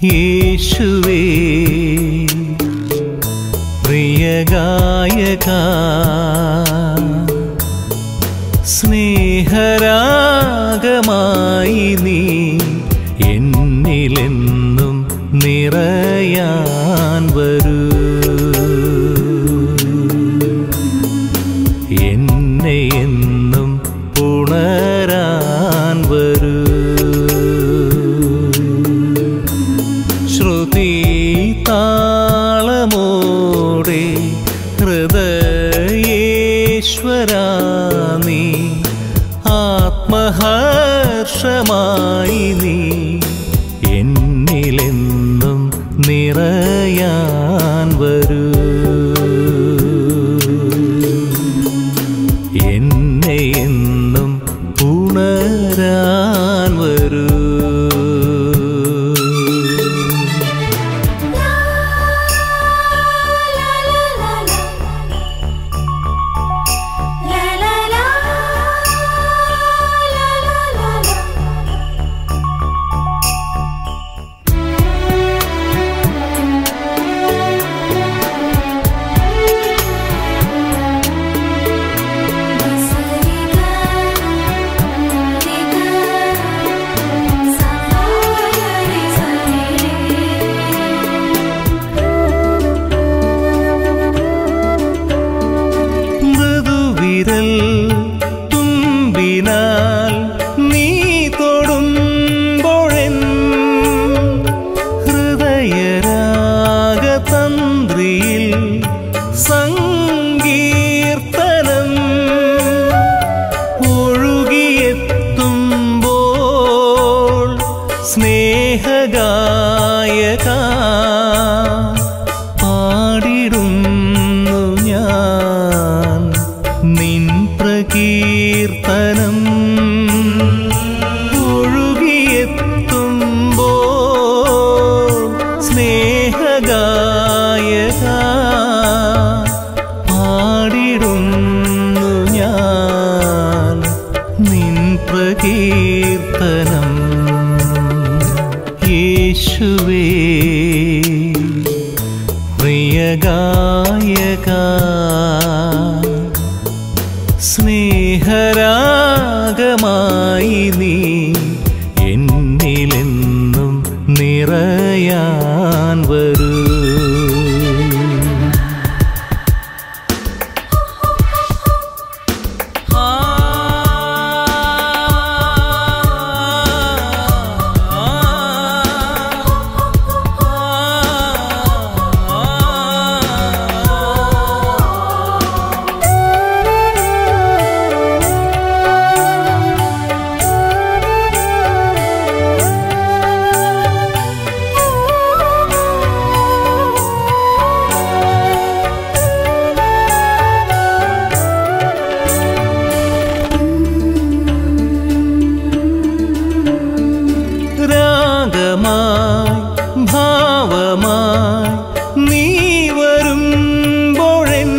യേശുവേ പ്രിയഗായക സ്നേഹരാഗമായി നീ എന്നിലെന്നും നിറയാൻ വരൂ എന്നെ എന്നും പുണരാൻ വരൂ ശ്രുതി താളമോടെ ഹൃദയേശ്വരാ നീ ആത്മഹർഷമായി നീ എന്നിലെന്നും നിറയാൻ വരൂ എന്നെ എന്നും ഉണരാൻ വരൂ മൃദുവിരൽ തുമ്പിനാൽ നീ തൊടുമ്പോഴെൻ ഹൃദയരാഗതന്ത്രിയിൽ സങ്കീർത്തനം ഒഴുകിയെത്തുമ്പോൾ സ്നേഹഗായക പാടിടുന്നു ഞാൻ നിൻ പ്രകീർത്തനം ഒഴുകിയെത്തുമ്പോൾ സ്നേഹഗായക പാടിടുന്നു ഞാൻ നിൻ പ്രകീർത്തനം യേശുവേ പ്രിയഗായക സ്നേഹരാഗമായി നീ എന്നിലെന്നും നിറയാൻ വരൂ രാഗമായി ഭാവമായി നീ വരുമ്പോഴെൻ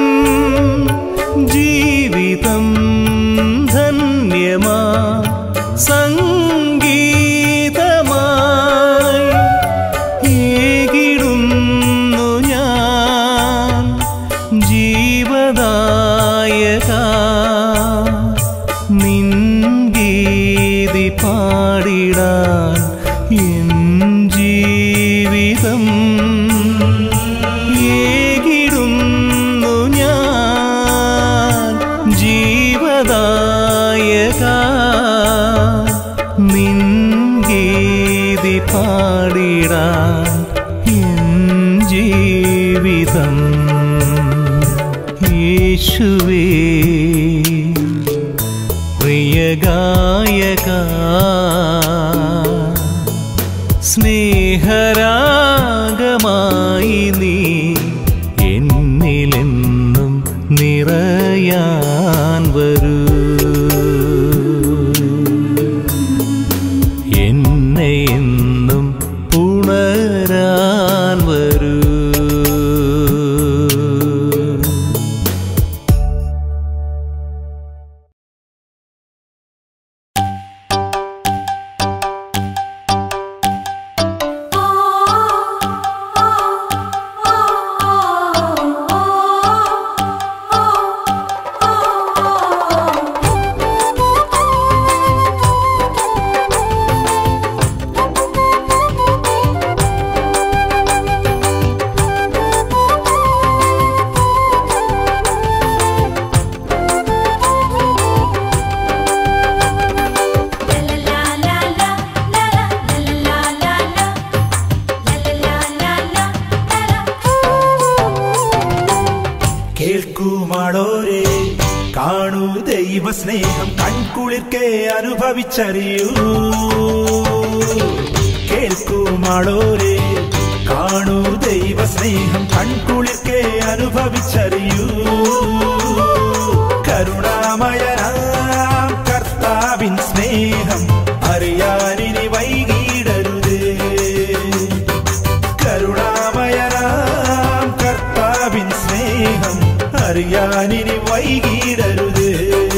ജീവിതം ധന്യമാ സംഗീതമായി ഏകിടുന്നു ഞാൻ ജീവദായക നിൻ ഗീതി പാടിടാൻ എൻ ജീവിതം ഏകിടുന്നു ഞാൻ ജീവദായക നിൻ ഗീതി പാടിടാൻ എൻ ജീവിതം യേശുവേ പ്രിയഗായക സ്നേഹരാഗമായി നീ എന്നിലെന്നും നിറയാൻ വരൂ എന്നെ എന്നും പുണരാൻ വരൂ ആ ദൈവസ്നേഹം കൺകുളിർക്കെ അനുഭവിച്ചറിയൂ കേൾക്കുമാളോരെ കാണൂ ദൈവസ്നേഹം കൺകുളിർക്കെ അനുഭവിച്ചറിയൂ കരുണാമയനാം കർത്താവിൻ സ്നേഹം അറിയാനിനി വൈകിടരുതേ കരുണാമയനാം കർത്താവിൻ സ്നേഹം അറിയാനിനി വൈകിടരുതേ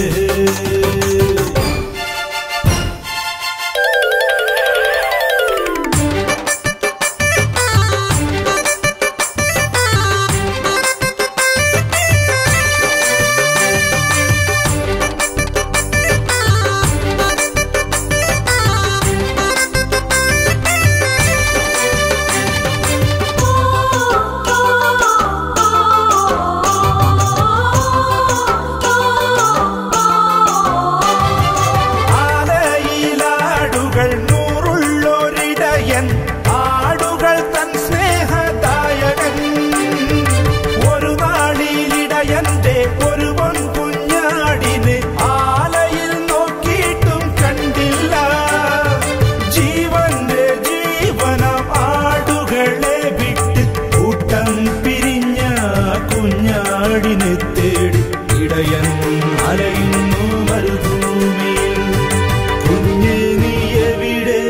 ആലയിലാടുകൾ നൂറുള്ളൊരിടയൻ ആടുകൾ തൻ സ്നേഹദായകൻ ഒരു നാളിലിടയന്റെ ഒരു പൊൻകുഞ്ഞാടിന് ആലയിൽ നോക്കിയിട്ടും കണ്ടില്ല ജീവന്റെ ജീവനം ആടുകളെ വിട്ട് കൂട്ടം പിരിഞ്ഞ കുഞ്ഞാടിനെ തേടി ഇടയൻ അലയുന്നു മരുഭൂമിയിൽ കുഞ്ഞെ നീ എവിടെ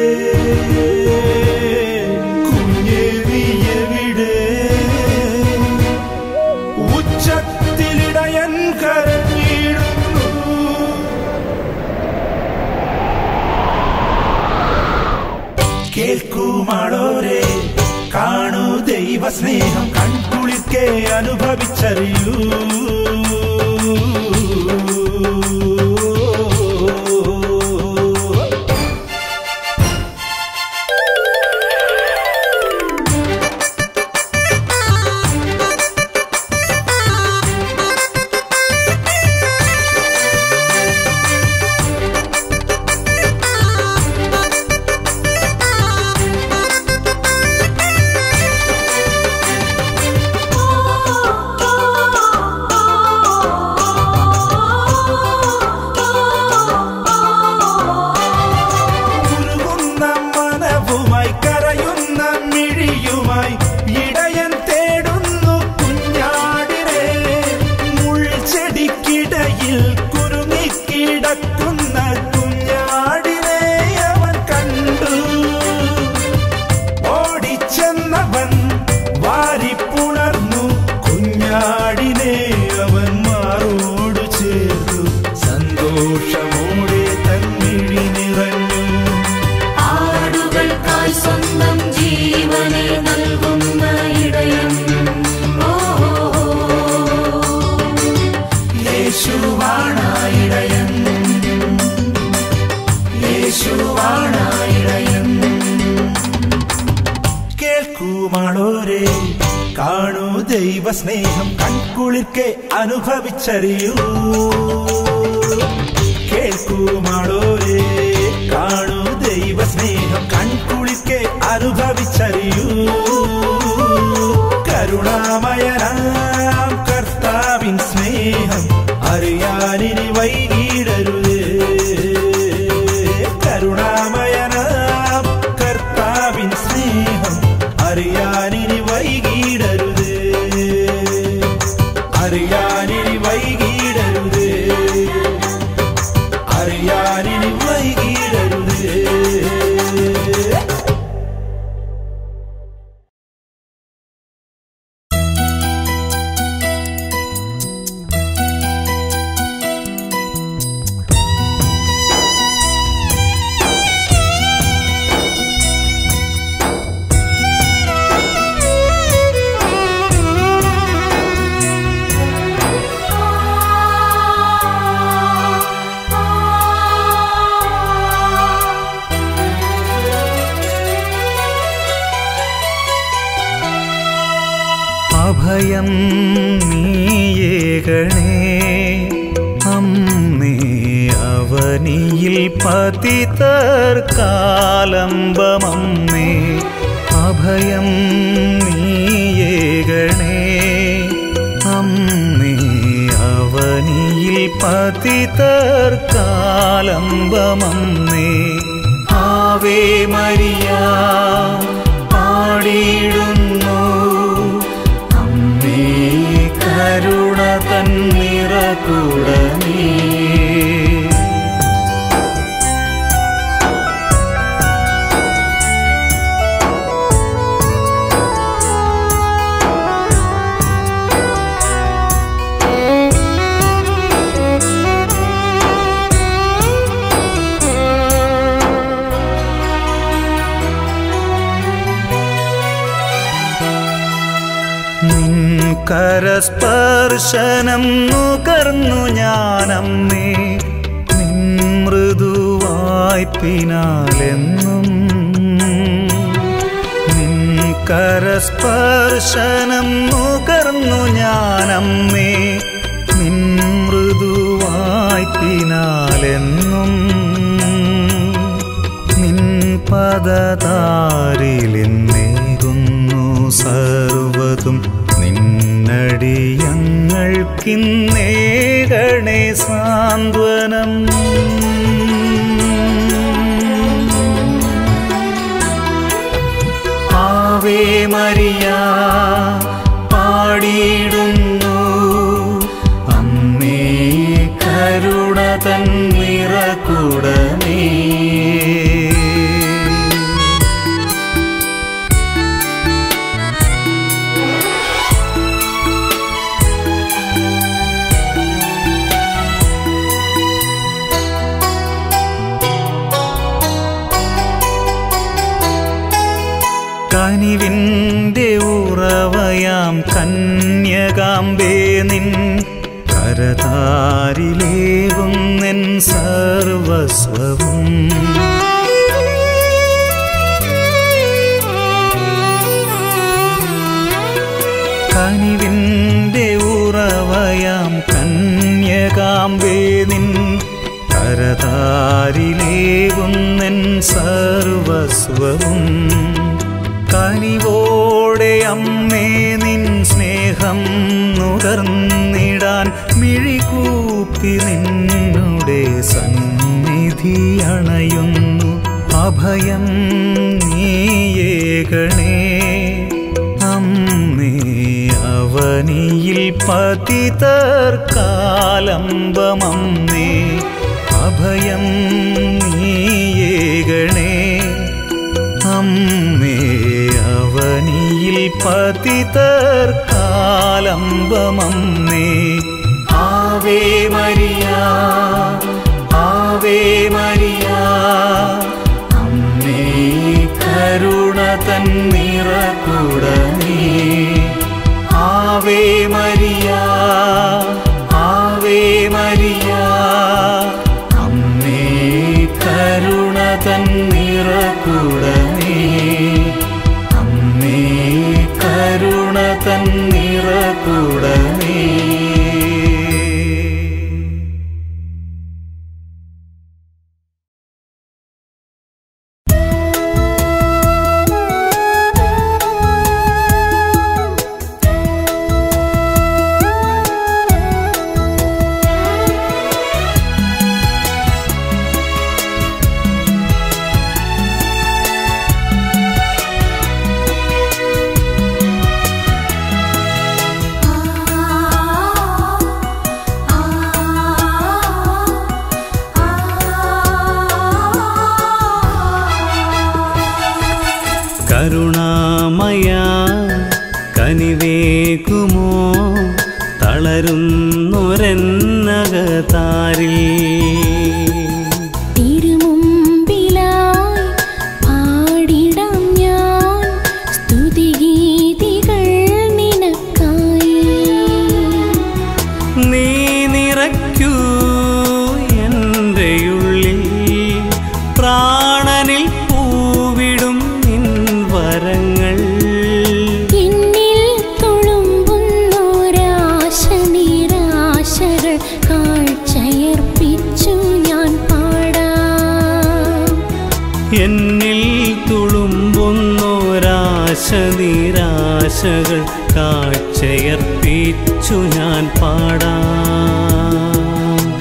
കുഞ്ഞെ നീ എവിടെ ഉച്ചത്തിലിടയൻ കരഞ്ഞിടുന്നു കേൾക്കുമാളോരെ കാണൂ ദൈവസ്നേഹം കൺകുളിർക്കെ അനുഭവിച്ചറിയൂ ഉരുകുന്ന മനവുമായി കരയുന്ന മിഴിയുമായി ഇടയൻ തേടുന്നു കുഞ്ഞാടിനെ മുൾച്ചെടിക്കിടയിൽ കുരുങ്ങിക്കിടക്കുന്ന കുഞ്ഞാടിനെ അവൻ കണ്ടു ഓടിച്ചെന്നവൻ വാരിപ്പുണർന്നു കുഞ്ഞാടിനെ അവൻ മാറോട് ചേർന്നു സന്തോഷമോടെ തന്നിഴി നിറഞ്ഞു ആടുകൾക്കായി സ്വന്തം ജീവനെ നൽകുന്ന ഇടയൻ ഓ യേശുവാണായിടയൻ യേശുവാണായിടയൻ കേൾക്കുമാളോരെ കാണൂ ദൈവസ്നേഹം കൺകുളിർക്കെ അനുഭവിച്ചറിയൂ കേൾക്കുമാളോരെ കാണൂ ദൈവസ്നേഹം കൺകുളിർക്കെ അനുഭവിച്ചറിയൂ കരുണാമയനാം കർത്താവിൻ സ്നേഹം അറിയാനിനി വൈകിടരുതേ കരുണാമയനാം കർത്താവിൻ സ്നേഹം അറിയാനിനി വൈകിടരുതേ അറിയാനിനി വൈകിടരുതേ അറിയാനിനി വൈകിടരുതേ അഭയം നീയേകണേ അമ്മേ അവനിയിൽ പതിതർക്കാലംബമമ്മേ അഭയം നീയേകണേ അമ്മേ അവനിയിൽ പതിതർക്കാലംബമമ്മേ ആവേ മരിയ പാടിയിടുന്നു അമ്മേ കരുണ തന്നിറകുടമേ നിൻ കരസ്പർശനം നുകർന്നു ഞാനമ്മേ നിൻ മൃദുവായ്പിനാലെന്നും നിൻ കരസ്പർശനം നുകർന്നു ഞാനമ്മേ നിൻ മൃദുവായ്പിനാലെന്നും നിൻ പദതാരിലെന്നേകുന്നു സർവതും നിന്നടിയങ്ങൾക്കിന്നേകണേ സാന്ത്വനം ആവേ മരിയ പാടിയിടുന്നു അമ്മേ കരുണ തന്നിറകുടമേ കനിവിൻ്റെ ഉറവയാം കന്യകാമ്പേ നിൻ കരതാരിലേവും നിൻ സർവസ്വവും കനിവിൻ്റെ ഉറവയാം കന്യകാമ്പേ നിൻ കരതാരിലേവും നിൻ സർവസ്വവും കനിവോടെ അമ്മേ നിൻ സ്നേഹം നുകർന്നിടാൻ മിഴികൂപ്പി നിന്നുടെ സന്നിധി അണയുന്നു അഭയം നീയേകണേ അമ്മേ അവനിയിൽ പതിതർക്കാലംബമമ്മേ അഭയം നീയേകണേ അമ്മേ അവനിയിൽ പതിതർക്കാലംബമമ്മേ ആവേ മരിയ ആവേ മരിയ അമ്മേ കരുണ തന്നിറകുടമേ ആവേ മരിയ ആവേ മരിയ അമ്മേ കരുണ തന്നിറകുടമേ അമ്മേ കരുണ തന്നിറകുടമേ കരുണാമയ കനിവേകുമോ തളരുന്നൊരെന്നകതാരിൽ തിരുമുമ്പിലായി പാടിടാം ഞാൻ സ്തുതിഗീതികൾ നിനക്കായി നീ നിറയ്ക്കൂ എൻ്റെ ഉള്ളിൽ പ്രാണനിൽ പൂവിടും നിൻ വരങ്ങൾ എന്നിൽ തുളുമ്പുന്നൊരാശ നിരാശകൾ കാഴ്ചയർപ്പിച്ചു ഞാൻ പാടാം എന്നിൽ തുളുമ്പുന്നൊരാശ നിരാശകൾ കാഴ്ചയർപ്പിച്ചു ഞാൻ പാടാം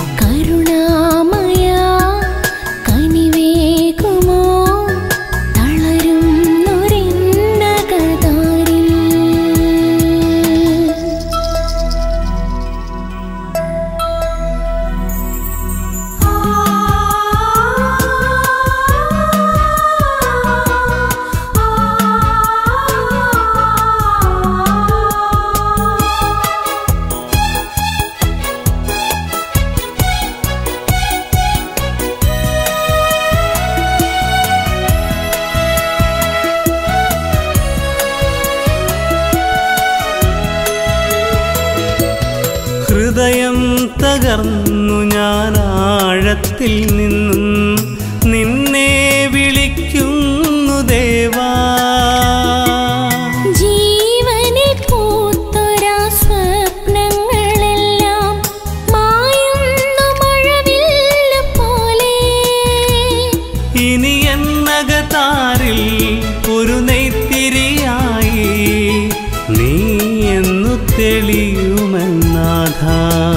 ഹൃദയം തകർന്നു ഞാൻ ആഴത്തിൽ നിന്നും നിന്നെ വിളിക്കുന്നു ദേവാ ജീവനിൽ പൂത്തൊരാ സ്വപ്നങ്ങളെല്ലാം മായുന്നു മഴവില്ല് പോലെ ഇനി എന്നകതാരിൽ ഒരു നെയ്ത്തിരിയായി നീ എന്നു തെളിയുമെന്നാഥ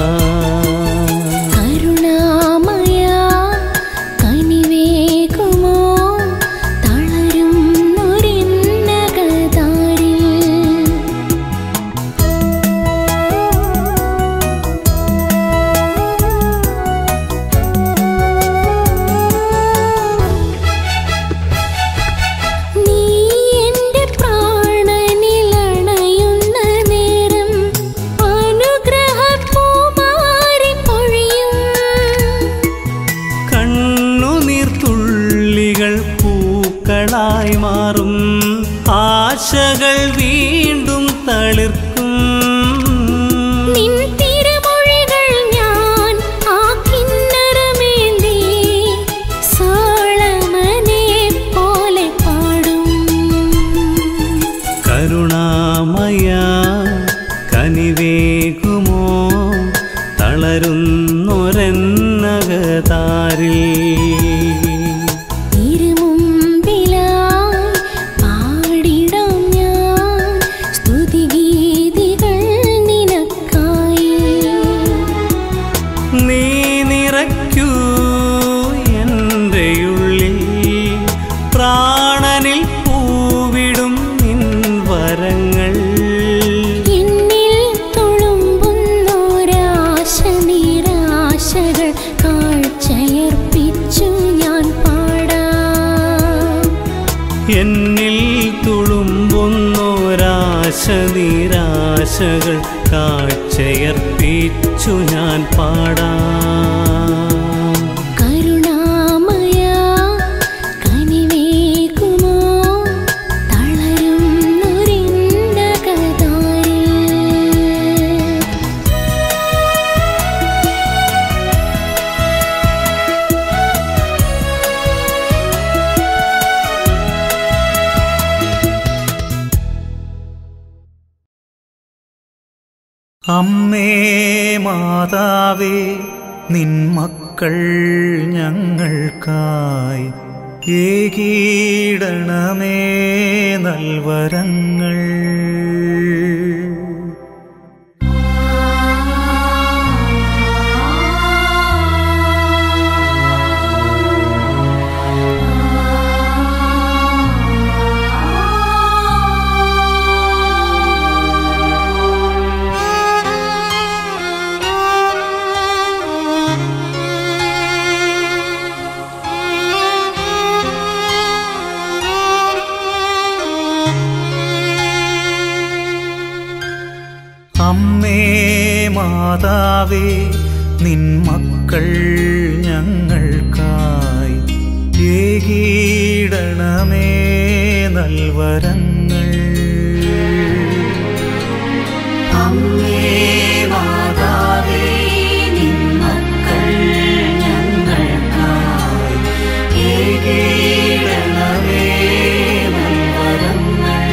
കരുണാമയ കനിവേകുമോ തളരും നൊരിന്നകതാരിൽ നീ എൻ്റെ പ്രാണനിലണയുന്ന നേരം അനുഗ്രഹപ്പൂമാരി പൊഴിയും കണ്ണുനീർത്തുള്ളികൾ പൂക്കളായി മാറും ആശകൾ വീണ്ടും തളിർക്കും നിൻ തിരുമൊഴികൾ ഞാൻ ആ കിന്നരമേന്തി സോളമനെ പോലെ പാടും കരുണാമയ കനിവേകുമോ തളരുന്നൊരെന്നകതാരിൽ തിരുമുമ്പിലായി പാടിടാം ഞാൻ സ്തുതിഗീതികൾ നിനക്കായി നീ നിറയ്ക്കൂ എൻ്റെ ഉള്ളിൽ പ്രാണനിൽ പൂവിടും നിൻ വരങ്ങൾ എന്നിൽ തുളുമ്പുന്നൊരാശ നിരാശകൾ കാഴ്ചയർപ്പിച്ചു ഞാൻ പാടാം എന്നിൽ തുളുമ്പുന്നൊരാശ നിരാശകൾ കാഴ്ചയർപ്പിച്ചു ഞാൻ പാടാം കരുണാമയ കനിവേകുമോ തളരും നൊരിന്നകതാരിൽ അമ്മേ മാതാവേ നിൻ മക്കൾ ഞങ്ങൾക്കായി ഏകീടണമേ നൽവരങ്ങൾ അമ്മേ മാതാവേ നിൻ മക്കൾ ഞങ്ങൾക്കായി ഏകീടണമേ നൽവരങ്ങൾ അമ്മേ മാതാവേ നിൻ മക്കൾ ഞങ്ങൾക്കായി ഏകീടണമേ നൽവരങ്ങൾ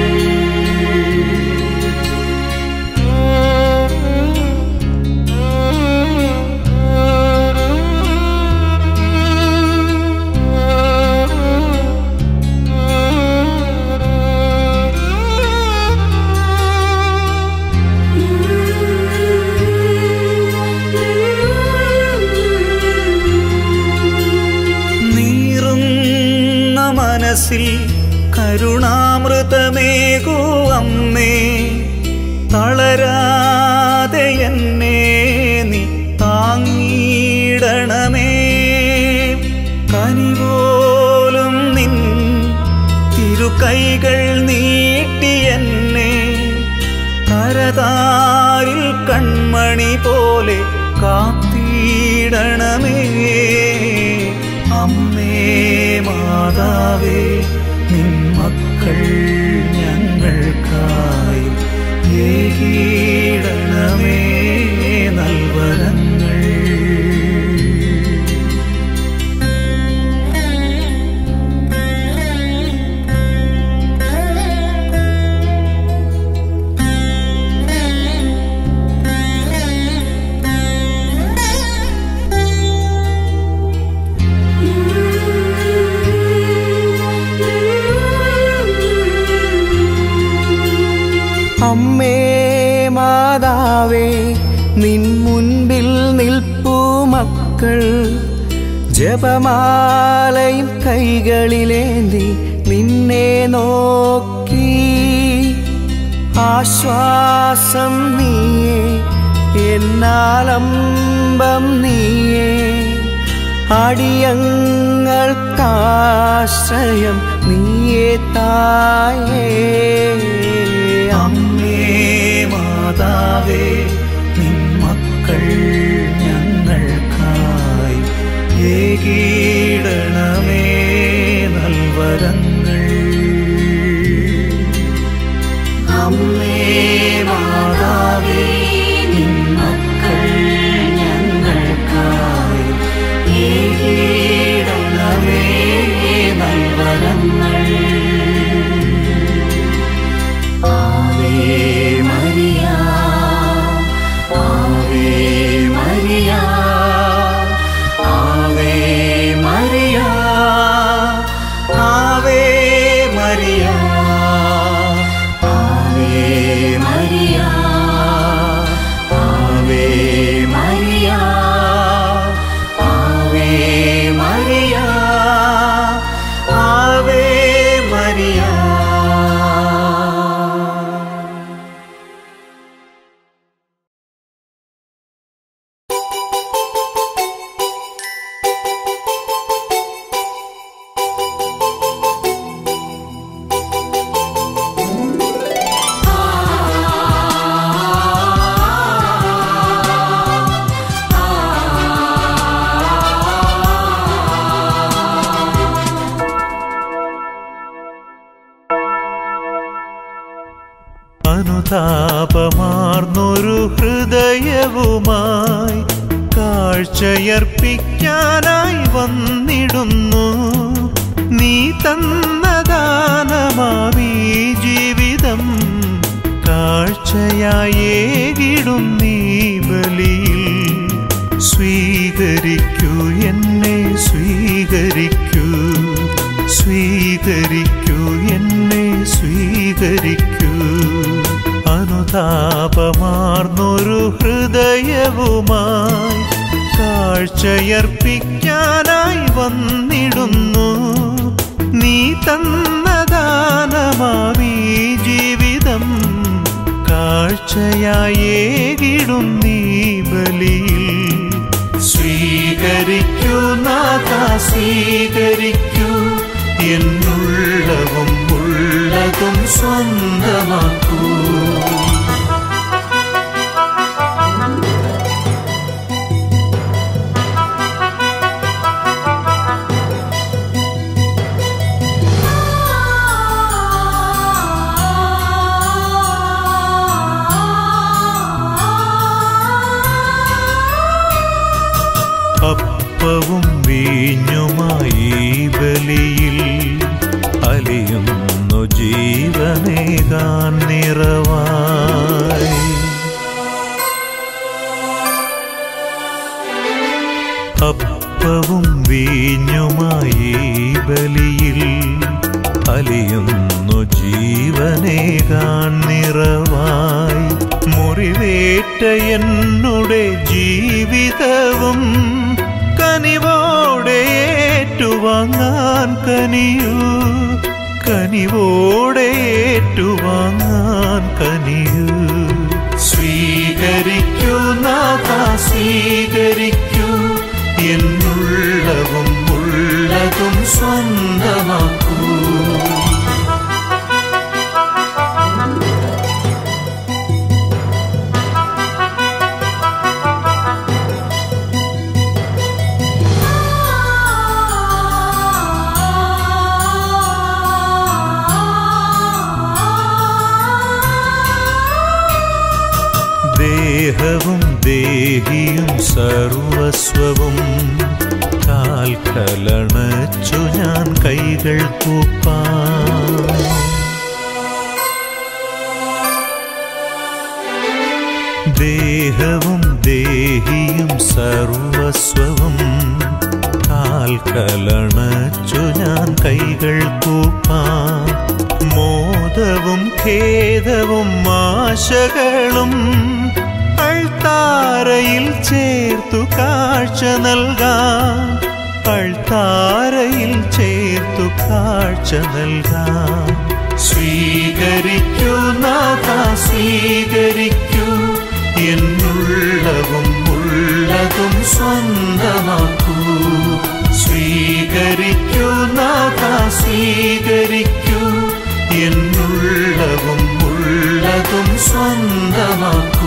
നീറുന്ന മനസ്സിൽ കരുണാമൃതമേകോ അമ്മേ തളരാതെ എന്നെ നീ താങ്ങിയിടണമേ കനിപോലും നിൻ തിരുകൈകൾ നീട്ടി എന്നെ കരതാരിൽ കൺമണി പോലെ കാത്തിടണമേ അമ്മേ മാതാവേ നിൻ മക്കൾ ഞങ്ങൾക്കായി ഏകീടണമേ നൽവ അമ്മേ മാതാവേ നിൻ മുൻപിൽ നിൽപ്പു മക്കൾ ജപമാലയും കൈകളിലേന്തി നിന്നെ നോക്കി ആശ്വാസം നീയേ എന്നാലംബം നീയേ അടിയങ്ങൾക്കാശ്രയം നീയേ തായേ അമ്മേ മാതാവേ നിൻ മക്കൾ ഞങ്ങൾക്കായി ഏകീടണമേ നൽവരങ്ങൾ അമ്മേ മാതാവേ നിൻ മക്കൾ ഞങ്ങൾക്കായി ഏകീടണമേ നൽവരങ്ങൾ ആവേ മരിയ ആവേ മരിയ ആവേ മരിയ ആവേ മരിയ ആവേ മരിയ ആവേ മരിയ ആവേ മരിയ ആവേ മരിയ അനുതാപമാർന്നൊരു ഹൃദയവുമായി കാഴ്ചയർപ്പിക്കാനായി വന്നിടുന്നു നീ തന്നദാനമാവീ ജീവിതം കാഴ്ചയായേകിടും നീ ബലിയിൽ സ്വീകരിക്കൂ എന്നെ സ്വീകരിക്കൂ സ്വീകരിക്കൂ എന്നെ സ്വീകരിക്കൂ അനുതാപമാർന്നൊരു ഹൃദയവുമായി കാഴ്ചയർപ്പിക്കാനായി വന്നിടുന്നു നീ തന്നദാനമാവീ ജീവിതം കാഴ്ചയായേകിടും നീ ബലിയിൽ സ്വീകരിക്കൂ നാഥ സ്വീകരിക്കൂ എന്നുള്ളവും ഉള്ളതും സ്വന്തമാക്കൂ അപ്പവും വീഞ്ഞുമായി ബലിയിൽ അലിയുന്നു ജീവനേകാൻ നിറവായി അപ്പവും വീഞ്ഞുമായി ബലിയിൽ അലിയുന്നു ജീവനേകാൻ നിറവായി മുറിവേറ്റ എന്നുടെ ജീവിതവും കനിവോടെ ഏറ്റുവാങ്ങാൻ കനിയൂ കനിവോടെ ഏറ്റുവാങ്ങാൻ കനിയൂ സ്വീകരിക്കൂ നാഥ സ്വീകരിക്കൂ എന്നുള്ളവും ഉള്ളതും സ്വന്തമാക്കൂ ദേഹവും ദേഹിയും സർവസ്വവും കാൽക്കലണച്ചു ഞാൻ കൈകൾ കൂപ്പാൻ ദേഹവും ദേഹിയും സർവസ്വവും കാൽക്കലണച്ചു ഞാൻ കൈകൾ കൂപ്പാൻ മോദവും ഖേദവും ആശകളും അൾത്താരയിൽ ചേർത്തു കാഴ്ച നൽകാം അൾത്താരയിൽ ചേർത്തു കാഴ്ച നൽകാം സ്വീകരിക്കൂ നാഥ സ്വീകരിക്കൂ എന്നുള്ളവും ഉള്ളതും സ്വന്തമാക്കൂ സ്വീകരിക്കൂ നാഥ സ്വീകരിക്കൂ എന്നുള്ളവും ഉള്ളതും സ്വന്തമാക്കൂ